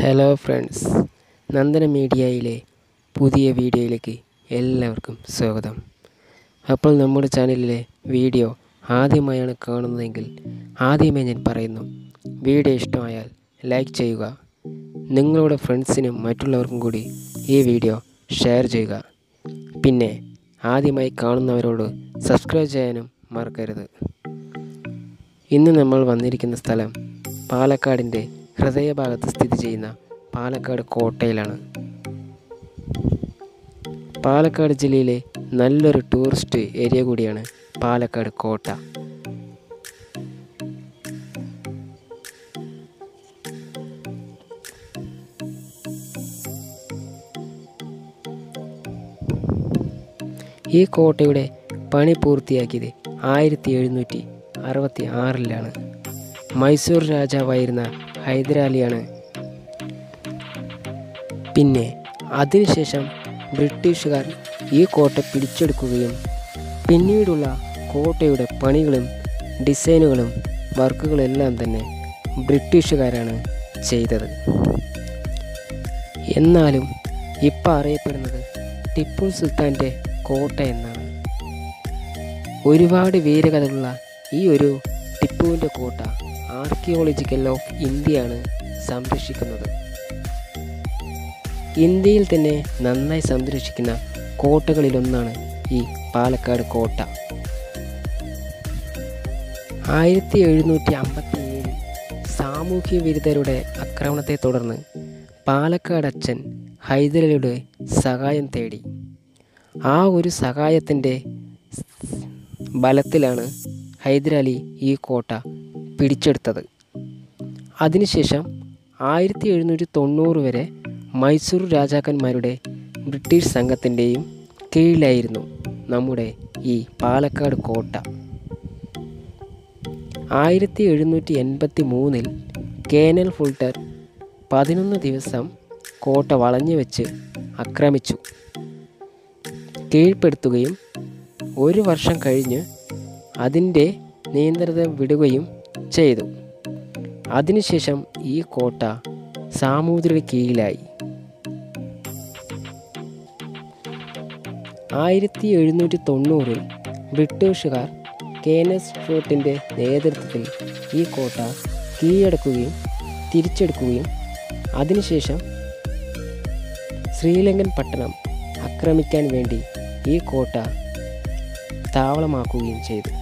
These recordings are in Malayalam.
ഹലോ ഫ്രണ്ട്സ് നന്ദന മീഡിയയിലെ പുതിയ വീഡിയോയിലേക്ക് എല്ലാവർക്കും സ്വാഗതം അപ്പോൾ നമ്മുടെ ചാനലിലെ വീഡിയോ ആദ്യമായാണ് കാണുന്നതെങ്കിൽ ആദ്യമേ ഞാൻ പറയുന്നു വീഡിയോ ഇഷ്ടമായാൽ ലൈക്ക് ചെയ്യുക നിങ്ങളുടെ ഫ്രണ്ട്സിനും മറ്റുള്ളവർക്കും കൂടി ഈ വീഡിയോ ഷെയർ ചെയ്യുക പിന്നെ ആദ്യമായി കാണുന്നവരോട് സബ്സ്ക്രൈബ് ചെയ്യാനും മറക്കരുത് ഇന്ന് നമ്മൾ വന്നിരിക്കുന്ന സ്ഥലം പാലക്കാടിൻ്റെ ഹൃദയഭാഗത്ത് സ്ഥിതി ചെയ്യുന്ന പാലക്കാട് കോട്ടയിലാണ് പാലക്കാട് ജില്ലയിലെ നല്ലൊരു ടൂറിസ്റ്റ് ഏരിയ കൂടിയാണ് പാലക്കാട് കോട്ട ഈ കോട്ടയുടെ പണി പൂർത്തിയാക്കിയത് ആയിരത്തി എഴുന്നൂറ്റി അറുപത്തി ആറിലാണ് മൈസൂർ രാജാവായിരുന്ന ഹൈദരാലിയാണ് പിന്നെ അതിനുശേഷം ബ്രിട്ടീഷുകാർ ഈ കോട്ട പിടിച്ചെടുക്കുകയും പിന്നീടുള്ള കോട്ടയുടെ പണികളും ഡിസൈനുകളും വർക്കുകളെല്ലാം തന്നെ ബ്രിട്ടീഷുകാരാണ് ചെയ്തത് എന്നാലും ഇപ്പം അറിയപ്പെടുന്നത് ടിപ്പു സുൽത്താൻ്റെ കോട്ട എന്നാണ് ഒരുപാട് വീരകഥകളുള്ള ഈ ഒരു ടിപ്പുവിൻ്റെ കോട്ട ആർക്കിയോളജിക്കൽ ഓഫ് ഇന്ത്യയാണ് സംരക്ഷിക്കുന്നത് ഇന്ത്യയിൽ തന്നെ നന്നായി സംരക്ഷിക്കുന്ന കോട്ടകളിലൊന്നാണ് ഈ പാലക്കാട് കോട്ട ആയിരത്തി എഴുന്നൂറ്റി അമ്പത്തി ഏഴിൽ സാമൂഹ്യ വിരുദ്ധരുടെ ആക്രമണത്തെ തുടർന്ന് പാലക്കാട് അച്ഛൻ ഹൈദരലിയുടെ സഹായം തേടി ആ ഒരു സഹായത്തിൻ്റെ ബലത്തിലാണ് ഹൈദരാലി ഈ കോട്ട പിടിച്ചെടുത്തത് അതിനുശേഷം ആയിരത്തി എഴുന്നൂറ്റി തൊണ്ണൂറ് വരെ മൈസൂർ രാജാക്കന്മാരുടെ ബ്രിട്ടീഷ് സംഘത്തിൻ്റെയും കീഴിലായിരുന്നു നമ്മുടെ ഈ പാലക്കാട് കോട്ട ആയിരത്തി എഴുന്നൂറ്റി എൺപത്തി മൂന്നിൽ കേനൽ ഫുൾട്ടർ പതിനൊന്ന് ദിവസം കോട്ട വളഞ്ഞു വെച്ച് ആക്രമിച്ചു കീഴ്പ്പെടുത്തുകയും ഒരു വർഷം കഴിഞ്ഞ് അതിൻ്റെ നിയന്ത്രണം വിടുകയും ചെയ്തു അതിനുശേഷം ഈ കോട്ട സാമൂതിരിയുടെ കീഴിലായി ആയിരത്തി എഴുന്നൂറ്റി തൊണ്ണൂറിൽ ബ്രിട്ടീഷുകാർ കേനസ് ഫോർട്ടിൻ്റെ നേതൃത്വത്തിൽ ഈ കോട്ട കീഴടക്കുകയും തിരിച്ചെടുക്കുകയും അതിനുശേഷം ശ്രീലങ്കൻ പട്ടണം ആക്രമിക്കാൻ വേണ്ടി ഈ കോട്ട താവളമാക്കുകയും ചെയ്തു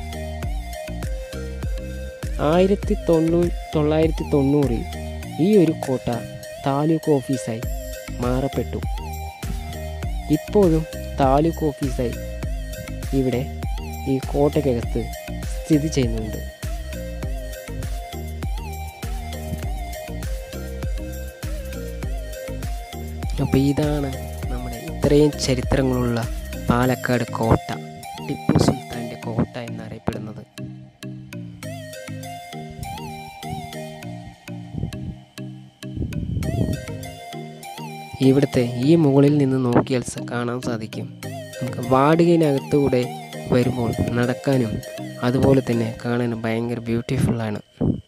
ആയിരത്തി തൊണ്ണൂ തൊള്ളായിരത്തി തൊണ്ണൂറിൽ ഈ ഒരു കോട്ട താലൂക്ക് ഓഫീസായി മാറപ്പെട്ടു ഇപ്പോഴും താലൂക്ക് ഓഫീസായി ഇവിടെ ഈ കോട്ടയ്ക്കകത്ത് സ്ഥിതി ചെയ്യുന്നുണ്ട് അപ്പോൾ ഇതാണ് നമ്മുടെ ഇത്രയും ചരിത്രങ്ങളുള്ള പാലക്കാട് കോട്ട ടിപ്പു സുൽത്താൻ്റെ കോട്ട എന്നറിയപ്പെടുന്നത് ഇവിടുത്തെ ഈ മുകളിൽ നിന്ന് നോക്കിയാൽ സ- കാണാൻ സാധിക്കും നമുക്ക് വാടികയിനകത്തൂടെ വരുമ്പോൾ നടക്കാനും അതുപോലെ തന്നെ കാണാനും ഭയങ്കര ബ്യൂട്ടിഫുള്ളാണ്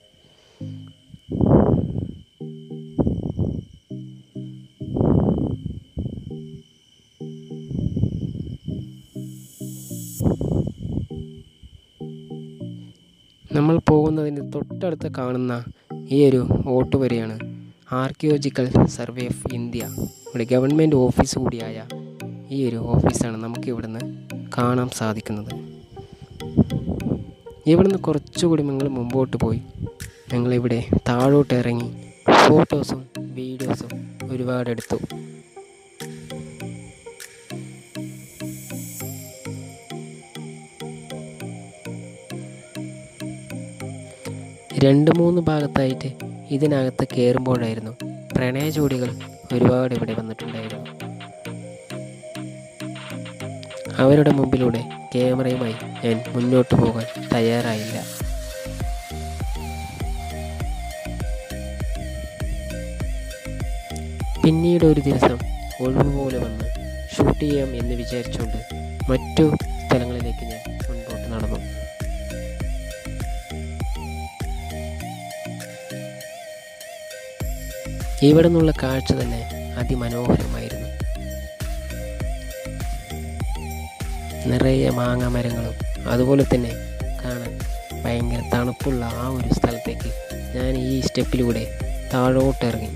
നമ്മൾ പോകുന്നതിന് തൊട്ടടുത്ത് കാണുന്ന ഈ ഒരു ഓട്ടുവരിയാണ് ആർക്കിയോളജിക്കൽ സർവേ ഓഫ് ഇന്ത്യ ഇവിടെ ഗവൺമെൻറ് ഓഫീസ് കൂടിയായ ഈ ഒരു ഓഫീസാണ് നമുക്ക് ഇവിടുന്ന് കാണാൻ സാധിക്കുന്നത് ഇവിടുന്ന് കുറച്ചുകൂടി ഞങ്ങൾ മുമ്പോട്ട് പോയി ഞങ്ങളിവിടെ താഴോട്ട് ഇറങ്ങി ഫോട്ടോസും വീഡിയോസും ഒരുപാട് എടുത്തു രണ്ട് മൂന്ന് ഭാഗത്തായിട്ട് ഇതിനകത്ത് കയറുമ്പോഴായിരുന്നു പ്രണയ ജോഡികൾ ഒരുപാട് ഇവിടെ വന്നിട്ടുണ്ടായിരുന്നു അവരുടെ മുമ്പിലൂടെ ക്യാമറയുമായി ഞാൻ മുന്നോട്ട് പോകാൻ തയ്യാറായില്ല പിന്നീട് ഒരു ദിവസം ഒഴിവുപോലെ വന്ന് ഷൂട്ട് ചെയ്യാം എന്ന് വിചാരിച്ചുകൊണ്ട് മറ്റു സ്ഥലങ്ങളിലേക്ക് ഞാൻ മുൻപോട്ട് നടന്നു ഇവിടെ നിന്നുള്ള കാഴ്ച തന്നെ അതിമനോഹരമായിരുന്നു നിറയെ മാങ്ങ മരങ്ങളും അതുപോലെ തന്നെ കാണാൻ ഭയങ്കര തണുപ്പുള്ള ആ ഒരു സ്ഥലത്തേക്ക് ഞാൻ ഈ സ്റ്റെപ്പിലൂടെ താഴോട്ട് ഇറങ്ങി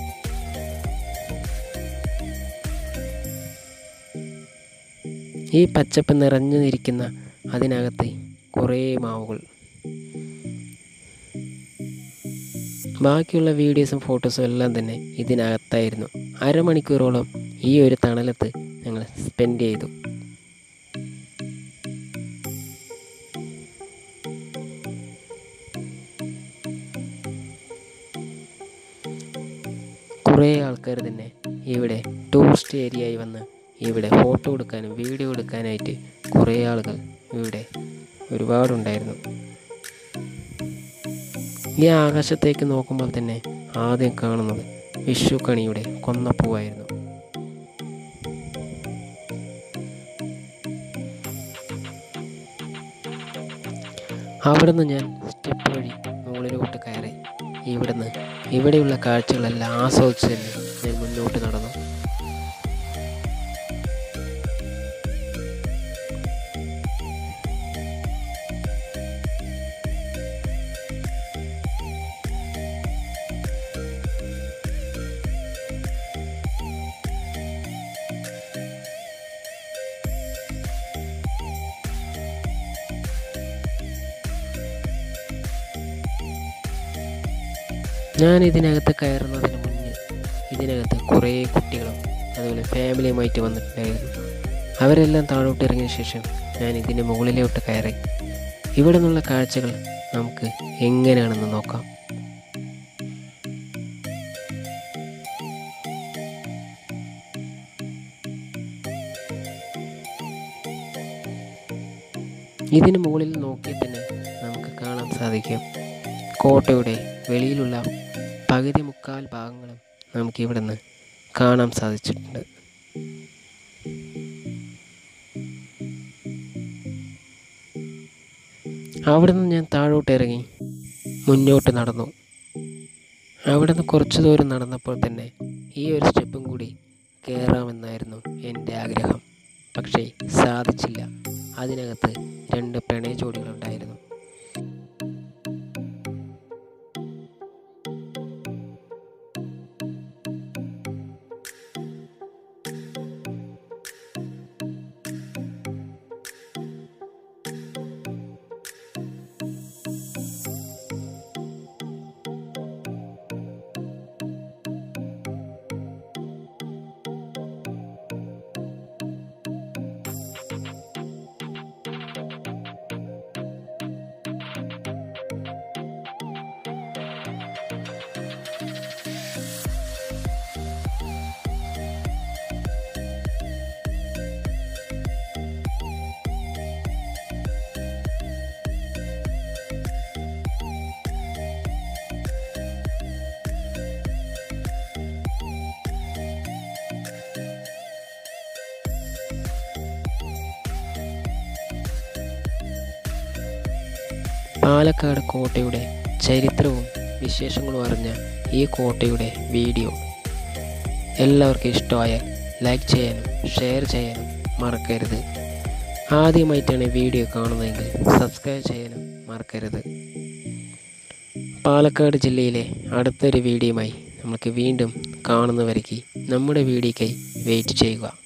ഈ പച്ചപ്പ് നിറഞ്ഞു നിൽക്കുന്ന അതിനകത്ത് കുറേ മാവുകൾ ബാക്കിയുള്ള വീഡിയോസും ഫോട്ടോസും എല്ലാം തന്നെ ഇതിനകത്തായിരുന്നു അരമണിക്കൂറോളം ഈ ഒരു തണലത്ത് ഞങ്ങൾ സ്പെൻഡ് ചെയ്തു കുറേ ആൾക്കാർ തന്നെ ഇവിടെ ടൂറിസ്റ്റ് ഏരിയയായി വന്ന് ഇവിടെ ഫോട്ടോ എടുക്കാനും വീഡിയോ എടുക്കാനായിട്ട് കുറേ ആളുകൾ ഇവിടെ ഒരുപാടുണ്ടായിരുന്നു ഈ ആകാശത്തേക്ക് നോക്കുമ്പോൾ തന്നെ ആദ്യം കാണുന്നത് വിഷുക്കണിയുടെ കൊന്നപ്പൂവായിരുന്നു അവിടുന്ന് ഞാൻ സ്റ്റെപ്പ് വഴി മുകളിലോട്ട് കയറി ഇവിടുന്ന് ഇവിടെയുള്ള കാഴ്ചകളെല്ലാം ആസ്വദിച്ച് തന്നെ ഞാൻ മുന്നോട്ട് നടന്നു ഞാൻ ഇതിനകത്ത് കയറുന്നതിന് മുന്നേ ഇതിനകത്ത് കുറേ കുട്ടികളും അതുപോലെ ഫാമിലിയുമായിട്ട് വന്നിട്ടുണ്ടായിരുന്നു അവരെല്ലാം താഴോട്ട് ഇറങ്ങിയ ശേഷം ഞാൻ ഇതിന് മുകളിലോട്ട് കയറി ഇവിടെ നിന്നുള്ള കാഴ്ചകൾ നമുക്ക് എങ്ങനെയാണെന്ന് നോക്കാം ഇതിന് മുകളിൽ നോക്കിയാൽ തന്നെ നമുക്ക് കാണാൻ സാധിക്കും കോട്ടയുടെ വെളിയിലുള്ള പകുതി മുക്കാൽ ഭാഗങ്ങളും നമുക്ക് ഇവിടെ നിന്ന് കാണാൻ സാധിച്ചിട്ടുണ്ട് അവിടെ നിന്ന് ഞാൻ താഴോട്ട് ഇറങ്ങി മുന്നോട്ട് നടന്നു അവിടെ നിന്ന് കുറച്ച് ദൂരം നടന്നപ്പോൾ തന്നെ ഈ ഒരു സ്റ്റെപ്പും കൂടി കയറാമെന്നായിരുന്നു എൻ്റെ ആഗ്രഹം പക്ഷേ സാധിച്ചില്ല അതിനകത്ത് രണ്ട് പ്രണയ ജോഡികളുണ്ടായിരുന്നു പാലക്കാട് കോട്ടയുടെ ചരിത്രവും വിശേഷങ്ങളും അറിഞ്ഞ ഈ കോട്ടയുടെ വീഡിയോ എല്ലാവർക്കും ഇഷ്ടമായാൽ ലൈക്ക് ചെയ്യാനും ഷെയർ ചെയ്യാനും മറക്കരുത് ആദ്യമായിട്ടാണ് വീഡിയോ കാണുന്നതെങ്കിൽ സബ്സ്ക്രൈബ് ചെയ്യാനും മറക്കരുത് പാലക്കാട് ജില്ലയിലെ അടുത്തൊരു വീഡിയോയുമായി നമുക്ക് വീണ്ടും കാണുന്നവരേക്ക് നമ്മുടെ വീഡിയോയ്ക്കായി വെയിറ്റ് ചെയ്യുക